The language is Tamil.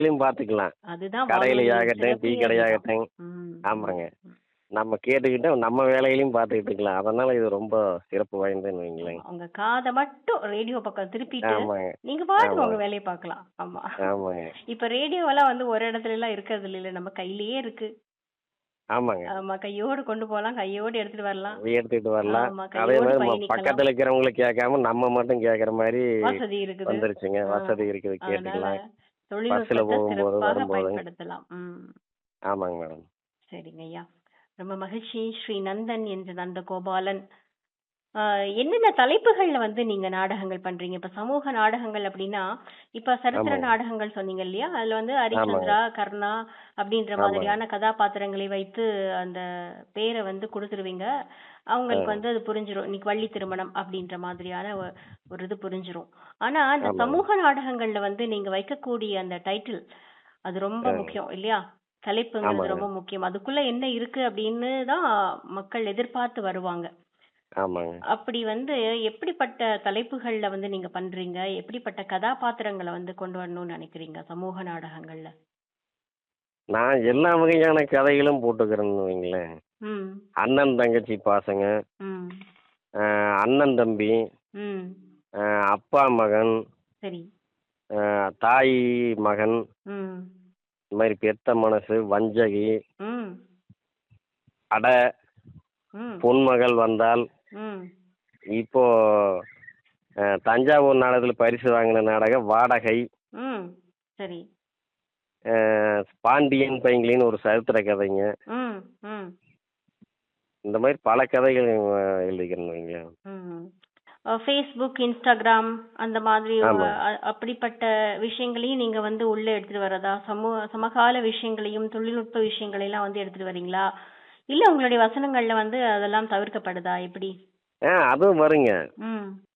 வேலையிலும் பார்த்துக்கலாம் அதுதான் கடையில வானொலியின் ஆகட்டும் டீ சிறப்பே அதுதான் கடையாகட்டும் ம், ஆமாங்க ம். நம்ம கேட்டுக்கிட்டு நம்ம வேலையிலையும் பார்த்துக்கிட்டு இருக்கலாம் அதனால இது ரொம்ப சிறப்பு வாய்ந்ததுன்னு வைங்களேன் ஆமா, உங்க காதை மட்டும் ரேடியோ பக்கம் திருப்பிட்டு ஆமாங்க நீங்க பாட்டுக்கு உங்க ஆமாங்க. வேலையை பார்க்கலாம் ஆமா ஆமாங்க இப்ப ரேடியோவெல்லாம் வந்து ஒரு இடத்துல எல்லாம் இருக்கிறது இல்ல நம்ம கையிலேயே இருக்கு ஆமாங்க ஆமா கையோடு கொண்டு போலாம் கையோடு எடுத்துட்டு வரலாம் அதை எடுத்துக்கிட்டு வரலாம் ஆமா, அதே கையோடு மாதிரி நம்ம பயணிக்கலாம். பக்கத்துல இருக்கிறவங்களுக்கு கேட்காம நம்ம மட்டும் கேட்கற மாதிரி வசதி இருக்குது வந்துருச்சுங்க ஆ, வசதி இருக்குது அதனால கேட்டுக்கலாம் பஸ்ல தொழில்நுட்பத்தை போகும்போது சிறப்பாக வரும்போது பயன்படுத்தலாம் ம் ஆமாங்க மேடம் சரிங்க ஐயா ரொம்ப மகிழ்ச்சி ஸ்ரீ நந்தன் என்ற நந்தகோபாலன் ஆஹ் என்னென்ன தலைப்புகள்ல வந்து நீங்க நாடகங்கள் பண்றீங்க இப்ப சமூக நாடகங்கள் அப்படின்னா இப்ப சரித்திர ஆமாங்க. நாடகங்கள் சொன்னீங்க இல்லையா அதுல வந்து ஹரிச்சந்திரா கர்ணா அப்படின்ற ஆமாங்க. மாதிரியான கதாபாத்திரங்களை வைத்து அந்த பேரை வந்து கொடுத்துருவீங்க அவங்களுக்கு ஆ. வந்து அது புரிஞ்சிரும் இன்னைக்கு வள்ளி திருமணம் அப்படின்ற மாதிரியான ஒ- ஒரு இது புரிஞ்சிரும் ஆனா அந்த ஆமாங்க. சமூக நாடகங்கள்ல வந்து நீங்க வைக்கக்கூடிய அந்த டைட்டில் அது ரொம்ப ஆ. முக்கியம் இல்லையா தலைப்புங்கிறது ஆமாங்க. ரொம்ப முக்கியம் அதுக்குள்ள என்ன இருக்கு அப்படின்னு தான் மக்கள் எதிர்பார்த்து வருவாங்க ஆமாங்க அப்படி வந்து எப்படிப்பட்ட தலைப்புகள்ல வந்து நீங்க பண்றீங்க எப்படிப்பட்ட கதாபாத்திரங்களை வந்து கொண்டு வரணும்னு நினைக்கிறீங்க சமூக நாடகங்கள்ல நான் எல்லா வகையான கதைகளும் போட்டுக்கிறேன்னு வைங்களேன் ம் அண்ணன் தங்கச்சி பாசங்க ம் ஆஹ் அண்ணன் தம்பி ம் ஆஹ் அப்பா மகன் சரி ஆஹ் தாய் மகன் ம் இந்த மாதிரி பெத்த மனசு வஞ்சகி ம் அட ம் பொன்மகள் வந்தால் ம் இப்போ ஆஹ் தஞ்சாவூர் நாடகத்தில் பரிசு வாங்கின நாடகம் வாடகை ம் சரி ஆஹ் பாண்டியன் பைங்கிலின்னு ஒரு சரித்திர கதைங்க ம் ம் இந்த மாதிரி பல கதைகள் ஆஹ் எழுதிக்கிறேன்னு வைங்க ம் ஃபேஸ்புக் இன்ஸ்டாகிராம் அந்த மாதிரி ஆமா. அ- அப்படிப்பட்ட விஷயங்களையும் நீங்க வந்து உள்ள எடுத்துட்டு வரதா சமூக சமகால விஷயங்களையும் தொழில்நுட்ப விஷயங்களையெல்லாம் வந்து எடுத்துட்டு வரீங்களா இல்ல உங்களுடைய வசனங்கள்ல வந்து அதெல்லாம் தவிர்க்கப்படுதா எப்படி ஆ அதுவும் வருங்க ம்